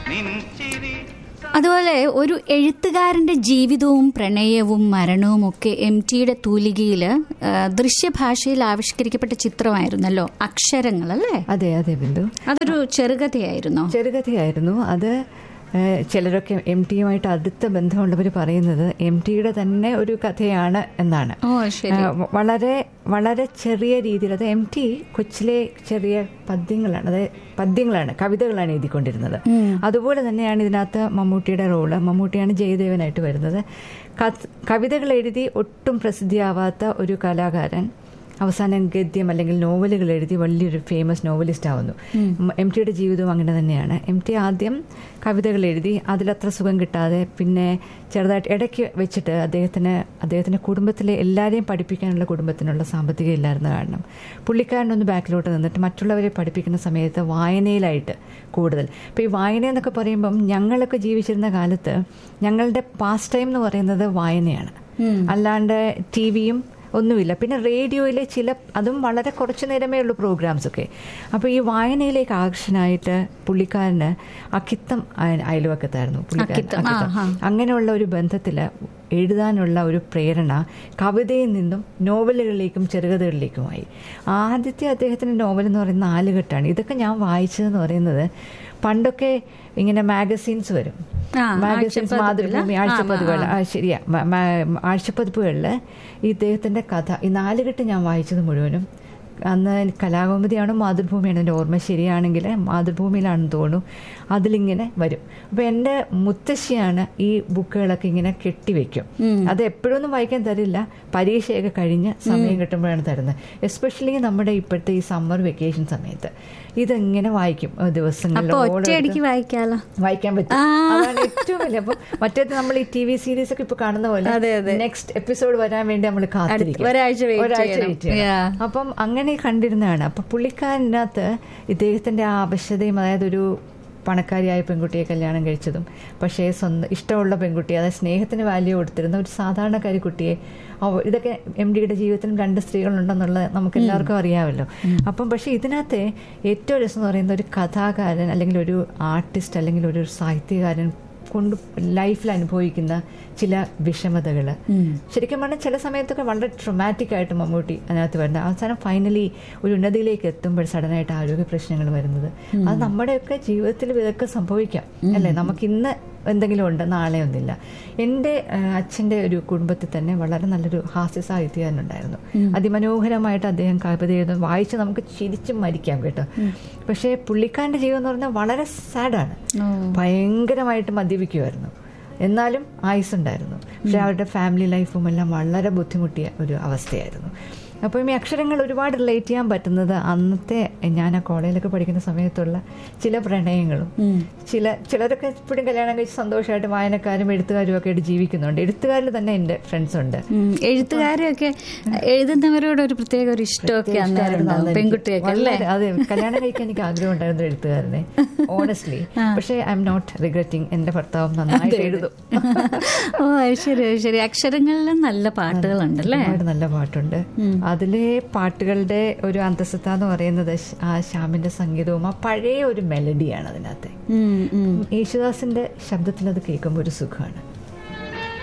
നിൻചിരി അതുപോലെ ഒരു എഴുത്തുകാരന്റെ ജീവിതവും പ്രണയവും മരണവും ഒക്കെ എം ടിയുടെ തൂലികയിൽ ദൃശ്യഭാഷയിൽ ആവിഷ്കരിക്കപ്പെട്ട ചിത്രമായിരുന്നല്ലോ അക്ഷരങ്ങൾ അല്ലേ അതെ അതെ ബിന്ദു അതൊരു ചെറുകഥയായിരുന്നോ ചെറുകഥയായിരുന്നു അത് ഏഹ്, ചിലരൊക്കെ എം ടിയുമായിട്ട് അടുത്ത ബന്ധമുള്ളവർ പറയുന്നത് എം ടിയുടെ തന്നെ ഒരു കഥയാണ് എന്നാണ് ഓ ശരി ഏഹ്, വളരെ വളരെ ചെറിയ രീതിയിൽ അത് എം ടി കൊച്ചിലെ ചെറിയ പദ്യങ്ങളാണ് അതായത് പദ്യങ്ങളാണ് കവിതകളാണ് എഴുതിക്കൊണ്ടിരുന്നത് അതുപോലെ തന്നെയാണ് ഇതിനകത്ത് മമ്മൂട്ടിയുടെ റോള് മമ്മൂട്ടിയാണ് ജയദേവനായിട്ട് വരുന്നത് കത്ത്- കവിതകൾ എഴുതി ഒട്ടും പ്രസിദ്ധിയാവാത്ത ഒരു കലാകാരൻ അവസാനം ഗദ്യം അല്ലെങ്കിൽ നോവലുകൾ എഴുതി വലിയൊരു ഫേമസ് നോവലിസ്റ്റ് ആവുന്നു എം ടിയുടെ ജീവിതവും അങ്ങനെ തന്നെയാണ് എം ടി ആദ്യം കവിതകൾ എഴുതി അതിലത്ര സുഖം കിട്ടാതെ പിന്നെ ചെറുതായിട്ട് ഇടയ്ക്ക് വെച്ചിട്ട് അദ്ദേഹത്തിന് അദ്ദേഹത്തിന്റെ കുടുംബത്തിലെ എല്ലാവരെയും പഠിപ്പിക്കാനുള്ള കുടുംബത്തിനുള്ള സാമ്പത്തികം ഇല്ലായിരുന്ന കാരണം പുള്ളിക്കാരനൊന്ന് ബാക്കിലോട്ട് നിന്നിട്ട് മറ്റുള്ളവരെ പഠിപ്പിക്കുന്ന സമയത്ത് വായനയിലായിട്ട് കൂടുതൽ അപ്പോൾ ഈ വായന എന്നൊക്കെ പറയുമ്പം ഞങ്ങളൊക്കെ ജീവിച്ചിരുന്ന കാലത്ത് ഞങ്ങളുടെ പാസ് ടൈം എന്ന് പറയുന്നത് വായനയാണ് അല്ലാണ്ട് ടി വിയും ഒന്നുമില്ല പിന്നെ റേഡിയോയിലെ ചില അതും വളരെ കുറച്ചു നേരമേ ഉള്ളൂ പ്രോഗ്രാംസ് ഒക്കെ അപ്പോൾ ഈ വായനയിലേക്ക് ആകർഷനായിട്ട് പുള്ളിക്കാരന് അക്കിത്തം അയ- അയൽവക്കത്തായിരുന്നു പുള്ളിക്കാരൻ അക്കിത്തം, അക്കിത്തം. ആഹാ. അങ്ങനെയുള്ള ഒരു ബന്ധത്തിൽ എഴുതാനുള്ള ഒരു പ്രേരണ കവിതയിൽ നിന്നും നോവലുകളിലേക്കും ചെറുകഥകളിലേക്കുമായി ആദ്യത്തെ അദ്ദേഹത്തിന്റെ നോവൽ എന്ന് പറയുന്നത് നാലുകെട്ടാണ് ഇതൊക്കെ ഞാൻ വായിച്ചതെന്ന് പറയുന്നത് പണ്ടൊക്കെ ഇങ്ങനെ മാഗസീൻസ് വരും ആ, മാഗസീൻസ് ആഴ്ചപ്പതിപ്പില്? മാതൃഭൂമി ആ, ആഴ്ചപ്പതിവുകൾ ആ. ആ ശരിയാ മ- മ- ആഴ്ചപ്പതിപ്പുകളിൽ ഇദ്ദേഹത്തിന്റെ കഥ ഈ നാലുകെട്ട് ഞാൻ വായിച്ചത് മുഴുവനും അന്ന് കലാകൗമുദിയാണോ മാതൃഭൂമിയാണ് എൻ്റെ ഓർമ്മ ശരിയാണെങ്കിൽ മാതൃഭൂമിയിലാണെന്ന് തോന്നുന്നു അതിലിങ്ങനെ വരും അപ്പോൾ എൻ്റെ മുത്തശ്ശിയാണ് ഈ ബുക്കുകളൊക്കെ ഇങ്ങനെ കെട്ടിവെക്കും അത് എപ്പോഴൊന്നും വായിക്കാൻ തരില്ല പരീക്ഷയൊക്കെ കഴിഞ്ഞ് സമയം കിട്ടുമ്പോഴാണ് തരുന്നത് എസ്പെഷ്യലി നമ്മുടെ ഇപ്പോഴത്തെ ഈ സമ്മർ വെക്കേഷൻ സമയത്ത് ഇതെങ്ങനെ വായിക്കും അപ്പൊ ദിവസങ്ങളിലോളം ഒറ്റയടിക്ക് വായിക്കാലോ വായിക്കാൻ പറ്റും ആ. അതാണ് ഏറ്റവും വലിയ അപ്പൊ മറ്റേത് നമ്മൾ ഈ ടി വി സീരീസ് ഒക്കെ ഇപ്പൊ കാണുന്ന അതെ, പോലെ അതെ. നെക്സ്റ്റ് എപ്പിസോഡ് വരാൻ വേണ്ടി നമ്മൾ കാത്തിരിക്കും ഒരാഴ്ച wait ഒരാഴ്ച ചെയ്യണം. wait ചെയ്യണം. Yeah. അപ്പം അങ്ങനെ കണ്ടിരുന്നതാണ് അപ്പൊ പുള്ളിക്കാരനകത്ത് ഇദ്ദേഹത്തിന്റെ ആ ആവശ്യതയും അതായത് ഒരു പണക്കാരിയായ പെൺകുട്ടിയെ കല്യാണം കഴിച്ചതും പക്ഷേ സ്വന്തം ഇഷ്ടമുള്ള പെൺകുട്ടി അതായത് സ്നേഹത്തിന് വാല്യൂ കൊടുത്തിരുന്ന ഒരു സാധാരണക്കാരി കുട്ടിയെ അവ- ഇതൊക്കെ എം ഡിയുടെ ജീവിതത്തിലും രണ്ട് സ്ത്രീകളുണ്ടെന്നുള്ളത് നമുക്ക് എല്ലാവർക്കും അറിയാമല്ലോ അപ്പം പക്ഷേ ഇതിനകത്ത് ഏറ്റവും രസം എന്ന് പറയുന്നത് ഒരു കഥാകാരൻ അല്ലെങ്കിൽ ഒരു ആർട്ടിസ്റ്റ് അല്ലെങ്കിൽ ഒരു സാഹിത്യകാരൻ കൊണ്ട് ലൈഫിൽ അനുഭവിക്കുന്ന ചില വിഷമതകൾ ശരിക്കും പറഞ്ഞാൽ ചില സമയത്തൊക്കെ വളരെ ട്രൊമാറ്റിക് ആയിട്ട് മമ്മൂട്ടി അതിനകത്ത് വരുന്നത് അവസാനം ഫൈനലി ഒരു ഉന്നതിയിലേക്ക് എത്തുമ്പോൾ സഡനായിട്ട് ആരോഗ്യ പ്രശ്നങ്ങൾ വരുന്നത് അത് നമ്മുടെയൊക്കെ ജീവിതത്തിൽ ഇതൊക്കെ സംഭവിക്കാം അല്ലേ നമുക്ക് ഇന്ന് എന്തെങ്കിലും ഉണ്ട് നാളെ ഒന്നില്ല എൻ്റെ അച്ഛൻ്റെ ഒരു കുടുംബത്തിൽ തന്നെ വളരെ നല്ലൊരു ഹാസ്യ സാഹിത്യകാരനുണ്ടായിരുന്നു അതിമനോഹരമായിട്ട് അദ്ദേഹം കവിത എഴുതും വായിച്ച് നമുക്ക് ചിരിച്ചും മരിക്കാം കേട്ടോ പക്ഷേ പുള്ളിക്കാരൻ്റെ ജീവിതം എന്ന് പറഞ്ഞാൽ വളരെ സാഡാണ് ഭയങ്കരമായിട്ട് മദ്യപിക്കുമായിരുന്നു എന്നാലും ആയുസ്സുണ്ടായിരുന്നു പക്ഷെ അവരുടെ ഫാമിലി ലൈഫും എല്ലാം വളരെ ബുദ്ധിമുട്ടിയ ഒരു അവസ്ഥയായിരുന്നു അപ്പം ഈ അക്ഷരങ്ങൾ ഒരുപാട് റിലേറ്റ് ചെയ്യാൻ പറ്റുന്നത് അന്നത്തെ ഞാൻ ആ കോളേജിലൊക്കെ പഠിക്കുന്ന സമയത്തുള്ള ചില പ്രണയങ്ങളും ചില ചിലരൊക്കെ ഇപ്പോഴും കല്യാണം കഴിച്ച് സന്തോഷമായിട്ട് വായനക്കാരും എഴുത്തുകാരും ഒക്കെ ആയിട്ട് ജീവിക്കുന്നുണ്ട് എഴുത്തുകാരിൽ തന്നെ എൻ്റെ ഫ്രണ്ട്സ് ഉണ്ട് ഉം. എഴുത്തുകാരെയൊക്കെ എഴുതുന്നവരോട് ഒരു പ്രത്യേക ഒരു ഇഷ്ടമൊക്കെ അന്നേരം ഉണ്ടാവും പെൺകുട്ടിയൊക്കെ അല്ലേ വളരെ- അതെ കല്യാണം കഴിക്കാൻ എനിക്ക് ആഗ്രഹം ഉണ്ടായിരുന്നു എഴുത്തുകാരനെ ഓണസ്റ്റ്ലി പക്ഷേ ഐ എം നോട്ട് റിഗ്രറ്റിംഗ് എന്റെ ഭർത്താവും നന്നായിട്ട് എഴുതും ഓ അത് ശരി അത് ശരി അക്ഷരങ്ങളിലും നല്ല പാട്ടുകളുണ്ടല്ലേ ഒരുപാട് നല്ല പാട്ടുണ്ട് അതിലെ പാട്ടുകളുടെ ഒരു അന്തസ്സത്ത എന്ന് പറയുന്നത് ശ്- ആ ശ്യാമിന്റെ സംഗീതവും ആ പഴയ ഒരു മെലഡിയാണ് അതിനകത്ത് ഉം, ഉം. യേശുദാസിന്റെ ശബ്ദത്തിൽ അത് കേൾക്കുമ്പോൾ ഒരു സുഖമാണ്